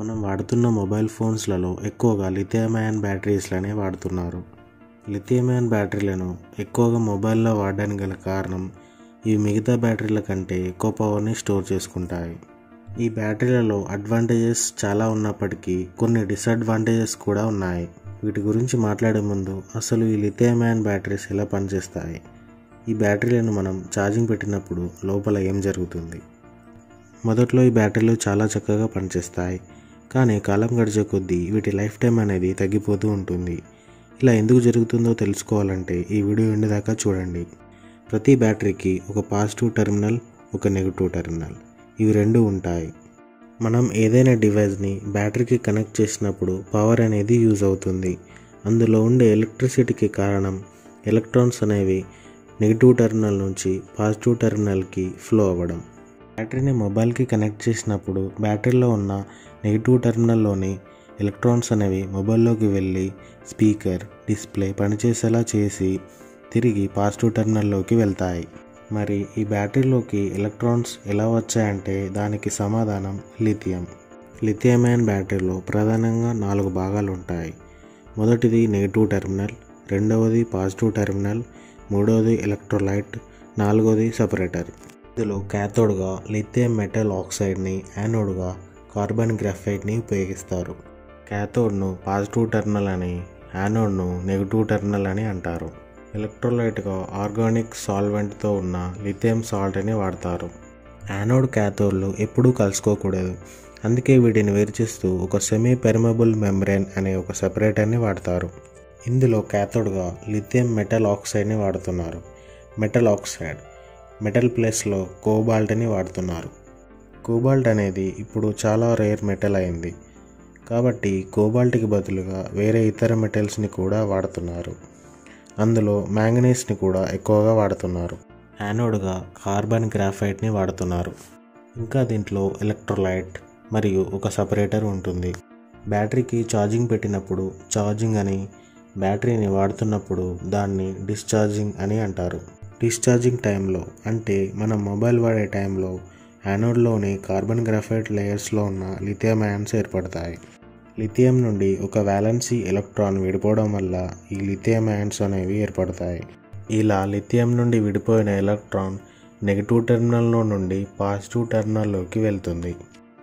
మనం వాడుతున్న మొబైల్ ఫోన్స్లలో ఎక్కువగా లిథియం అయాన్ బ్యాటరీస్లనే వాడుతున్నారు లిథియం అయాన్ బ్యాటరీలను ఎక్కువగా మొబైల్లో వాడడానికి గల కారణం ఇవి మిగతా బ్యాటరీల కంటే ఎక్కువ పవర్ని స్టోర్ చేసుకుంటాయి ఈ బ్యాటరీలలో అడ్వాంటేజెస్ చాలా ఉన్నప్పటికీ కొన్ని డిసడ్వాంటేజెస్ కూడా ఉన్నాయి వీటి గురించి మాట్లాడే ముందు అసలు ఈ లిథియం అయాన్ బ్యాటరీస్ ఎలా పనిచేస్తాయి ఈ బ్యాటరీలను మనం ఛార్జింగ్ పెట్టినప్పుడు లోపల ఏం జరుగుతుంది మొదట్లో ఈ బ్యాటరీలు చాలా చక్కగా పనిచేస్తాయి కానీ కాలం గడిచే కొద్దీ వీటి లైఫ్ టైం అనేది తగ్గిపోతూ ఉంటుంది ఇలా ఎందుకు జరుగుతుందో తెలుసుకోవాలంటే ఈ వీడియో ఎండ్ దాకా చూడండి ప్రతి బ్యాటరీకి ఒక పాజిటివ్ టెర్మినల్ ఒక నెగిటివ్ టెర్మినల్ ఇవి రెండు ఉంటాయి మనం ఏదైనా డివైస్ని బ్యాటరీకి కనెక్ట్ చేసినప్పుడు పవర్ అనేది యూజ్ అవుతుంది అందులో ఉండే ఎలక్ట్రిసిటీకి కారణం ఎలక్ట్రాన్స్ అనేవి నెగిటివ్ టెర్మినల్ నుంచి పాజిటివ్ టెర్మినల్కి ఫ్లో అవ్వడం బ్యాటరీని మొబైల్కి కనెక్ట్ చేసినప్పుడు బ్యాటరీలో ఉన్న నెగిటివ్ టెర్మినల్లోని ఎలక్ట్రాన్స్ అనేవి మొబైల్లోకి వెళ్ళి స్పీకర్ డిస్ప్లే పనిచేసేలా చేసి తిరిగి పాజిటివ్ టెర్మినల్లోకి వెళ్తాయి మరి ఈ బ్యాటరీలోకి ఎలక్ట్రాన్స్ ఎలా వచ్చాయంటే దానికి సమాధానం లిథియం లిథియం అయాన్ బ్యాటరీలో ప్రధానంగా నాలుగు భాగాలు ఉంటాయి మొదటిది నెగిటివ్ టెర్మినల్ రెండవది పాజిటివ్ టెర్మినల్ మూడవది ఎలక్ట్రోలైట్ నాలుగవది సపరేటర్ ఇందులో క్యాథోడ్గా లిథియం మెటల్ ఆక్సైడ్ని యానోడ్గా కార్బన్ గ్రాఫైట్ని ఉపయోగిస్తారు క్యాథోడ్ను పాజిటివ్ టెర్మినల్ అని యానోడ్ను నెగిటివ్ టెర్మినల్ అని అంటారు ఎలక్ట్రోలైట్గా ఆర్గానిక్ సాల్వెంట్తో ఉన్న లిథియం సాల్ట్ అని వాడతారు యానోడ్ క్యాథోడ్లు ఎప్పుడూ కలుసుకోకూడదు అందుకే వీటిని వేరు చేస్తూ ఒక సెమీ పెర్మబుల్ మెంబ్రేన్ అనే ఒక సెపరేటర్ని వాడతారు ఇందులో క్యాథోడ్గా లిథియం మెటల్ ఆక్సైడ్ని వాడుతున్నారు మెటల్ ఆక్సైడ్ మెటల్ ప్లేస్లో కోబాల్ట్ని వాడుతున్నారు కోబాల్ట్ అనేది ఇప్పుడు చాలా రేర్ మెటల్ అయింది కాబట్టి కోబాల్ట్కి బదులుగా వేరే ఇతర మెటల్స్ని కూడా వాడుతున్నారు అందులో మ్యాంగనీస్ని కూడా ఎక్కువగా వాడుతున్నారు యానోడ్గా కార్బన్ గ్రాఫైట్ని వాడుతున్నారు ఇంకా దీంట్లో ఎలక్ట్రోలైట్ మరియు ఒక సపరేటర్ ఉంటుంది బ్యాటరీకి ఛార్జింగ్ పెట్టినప్పుడు ఛార్జింగ్ అని బ్యాటరీని వాడుతున్నప్పుడు దాన్ని డిశ్చార్జింగ్ అని అంటారు డిశ్చార్జింగ్ టైంలో అంటే మనం మొబైల్ వాడే టైంలో యానోడ్లోని కార్బన్ గ్రాఫైట్ లేయర్స్లో ఉన్న లిథియం అయాన్స్ ఏర్పడతాయి లిథియం నుండి ఒక వ్యాలెన్సీ ఎలక్ట్రాన్ విడిపోవడం వల్ల ఈ లిథియం అయాన్స్ అనేవి ఏర్పడతాయి ఇలా లిథియం నుండి విడిపోయిన ఎలక్ట్రాన్ నెగిటివ్ టెర్మినల్లో నుండి పాజిటివ్ టెర్మినల్లోకి వెళ్తుంది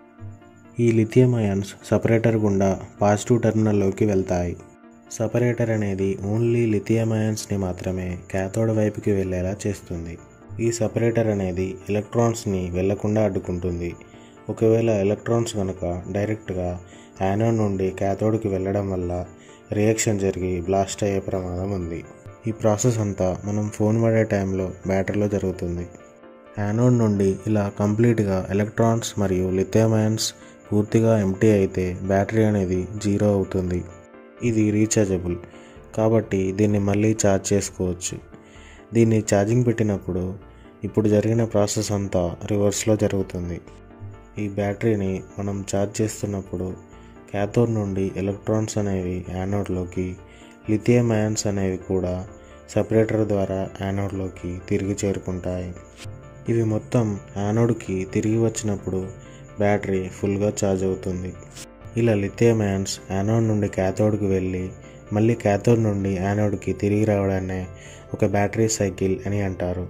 ఈ లిథియం అయాన్స్ సపరేటర్ గుండా పాజిటివ్ టెర్మినల్లోకి వెళ్తాయి సపరేటర్ అనేది ఓన్లీ లిథియం అయాన్స్ని మాత్రమే క్యాథోడ్ వైపుకి వెళ్ళేలా చేస్తుంది ఈ సపరేటర్ అనేది ఎలక్ట్రాన్స్ని వెళ్లకుండా అడ్డుకుంటుంది ఒకవేళ ఎలక్ట్రాన్స్ కనుక డైరెక్ట్గా యానోడ్ నుండి క్యాథోడ్కి వెళ్ళడం వల్ల రియాక్షన్ జరిగి బ్లాస్ట్ అయ్యే ప్రమాదం ఉంది ఈ ప్రాసెస్ అంతా మనం ఫోన్ వాడే టైంలో బ్యాటరీలో జరుగుతుంది యానోడ్ నుండి ఇలా కంప్లీట్గా ఎలక్ట్రాన్స్ మరియు లిథియం అయాన్స్ పూర్తిగా ఎంటీ అయితే బ్యాటరీ అనేది జీరో అవుతుంది ఇది రీఛార్జబుల్ కాబట్టి దీన్ని మళ్ళీ ఛార్జ్ చేసుకోవచ్చు దీన్ని ఛార్జింగ్ పెట్టినప్పుడు ఇప్పుడు జరిగిన ప్రాసెస్ అంతా రివర్స్లో జరుగుతుంది ఈ బ్యాటరీని మనం ఛార్జ్ చేస్తున్నప్పుడు క్యాథోడ్ నుండి ఎలక్ట్రాన్స్ అనేవి యానోడ్లోకి లిథియం అయాన్స్ అనేవి కూడా సపరేటర్ ద్వారా యానోడ్లోకి తిరిగి చేరుకుంటాయి ఇవి మొత్తం యానోడ్కి తిరిగి వచ్చినప్పుడు బ్యాటరీ ఫుల్గా ఛార్జ్ అవుతుంది ఇలా లిథియం అయాన్స్ యానోడ్ నుండి క్యాథోడ్కి వెళ్ళి మళ్ళీ క్యాథోడ్ నుండి యానోడ్కి తిరిగి రావడాన్నే ఒక బ్యాటరీ సైకిల్ అని అంటారు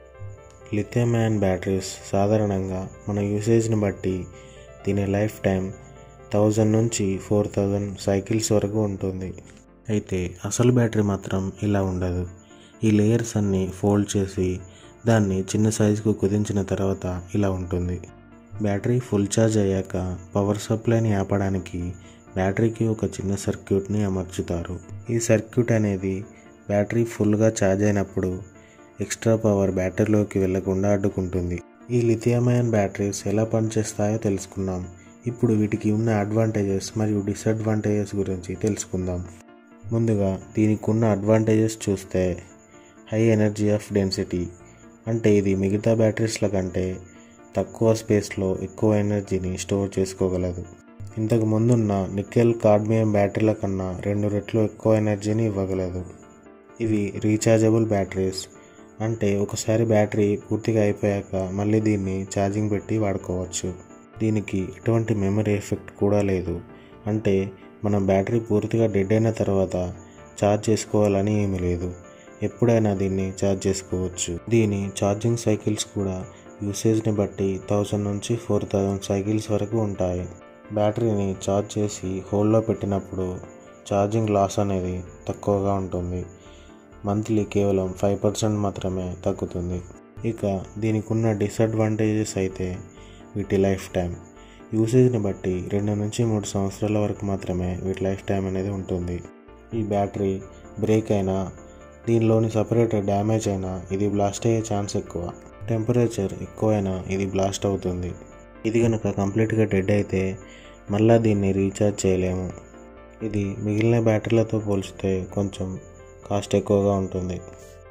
లిథియం అయాన్ బ్యాటరీస్ సాధారణంగా మన యూసేజ్ని బట్టి దీని లైఫ్ టైం థౌజండ్ నుంచి ఫోర్ థౌజండ్ సైకిల్స్ వరకు ఉంటుంది అయితే అసలు బ్యాటరీ మాత్రం ఇలా ఉండదు ఈ లేయర్స్ అన్నీ ఫోల్డ్ చేసి దాన్ని చిన్న సైజుకు కుదించిన తర్వాత ఇలా ఉంటుంది బ్యాటరీ ఫుల్ ఛార్జ్ అయ్యాక పవర్ సప్లైని ఆపడానికి బ్యాటరీకి ఒక చిన్న సర్క్యూట్ని అమర్చుతారు ఈ సర్క్యూట్ అనేది బ్యాటరీ ఫుల్గా ఛార్జ్ అయినప్పుడు ఎక్స్ట్రా పవర్ బ్యాటరీలోకి వెళ్లకుండా అడ్డుకుంటుంది ఈ లిథియం అయాన్ బ్యాటరీస్ ఎలా పనిచేస్తాయో తెలుసుకున్నాం ఇప్పుడు వీటికి ఉన్న అడ్వాంటేజెస్ మరియు డిసడ్వాంటేజెస్ గురించి తెలుసుకుందాం ముందుగా దీనికి ఉన్న అడ్వాంటేజెస్ చూస్తే హై ఎనర్జీ ఆఫ్ డెన్సిటీ అంటే ఇది మిగతా బ్యాటరీస్ల కంటే తక్కువ స్పేస్లో ఎక్కువ ఎనర్జీని స్టోర్ చేసుకోగలదు ఇంతకు ముందున్న నికెల్ కాడ్మియం బ్యాటరీల కన్నా రెండు రెట్లు ఎక్కువ ఎనర్జీని ఇవ్వగలదు ఇవి రీఛార్జబుల్ బ్యాటరీస్ అంటే ఒకసారి బ్యాటరీ పూర్తిగా అయిపోయాక మళ్ళీ దీన్ని ఛార్జింగ్ పెట్టి వాడుకోవచ్చు దీనికి ఎటువంటి మెమరీ ఎఫెక్ట్ కూడా లేదు అంటే మన బ్యాటరీ పూర్తిగా డెడ్ అయిన తర్వాత ఛార్జ్ చేసుకోవాలని ఏమీ లేదు ఎప్పుడైనా దీన్ని ఛార్జ్ చేసుకోవచ్చు దీని ఛార్జింగ్ సైకిల్స్ కూడా యూసేజ్ని బట్టి థౌజండ్ నుంచి ఫోర్ థౌజండ్ సైకిల్స్ వరకు ఉంటాయి బ్యాటరీని ఛార్జ్ చేసి హోల్డ్లో పెట్టినప్పుడు ఛార్జింగ్ లాస్ అనేది తక్కువగా ఉంటుంది మంత్లీ కేవలం ఫైవ్ పర్సెంట్ మాత్రమే తగ్గుతుంది ఇక దీనికి ఉన్న డిసడ్వాంటేజెస్ అయితే వీటి లైఫ్ టైం యూసేజ్ని బట్టి రెండు నుంచి మూడు సంవత్సరాల వరకు మాత్రమే వీటి లైఫ్ టైం అనేది ఉంటుంది ఈ బ్యాటరీ బ్రేక్ అయినా దీనిలోని సపరేటర్ డ్యామేజ్ అయినా ఇది బ్లాస్ట్ అయ్యే ఛాన్స్ ఎక్కువ టెంపరేచర్ ఎక్కువైనా ఇది బ్లాస్ట్ అవుతుంది ఇది కనుక కంప్లీట్గా డెడ్ అయితే మళ్ళీ దీన్ని రీఛార్జ్ చేయలేము ఇది మిగిలిన బ్యాటరీలతో పోలిస్తే కొంచెం కాస్ట్ ఎక్కువగా ఉంటుంది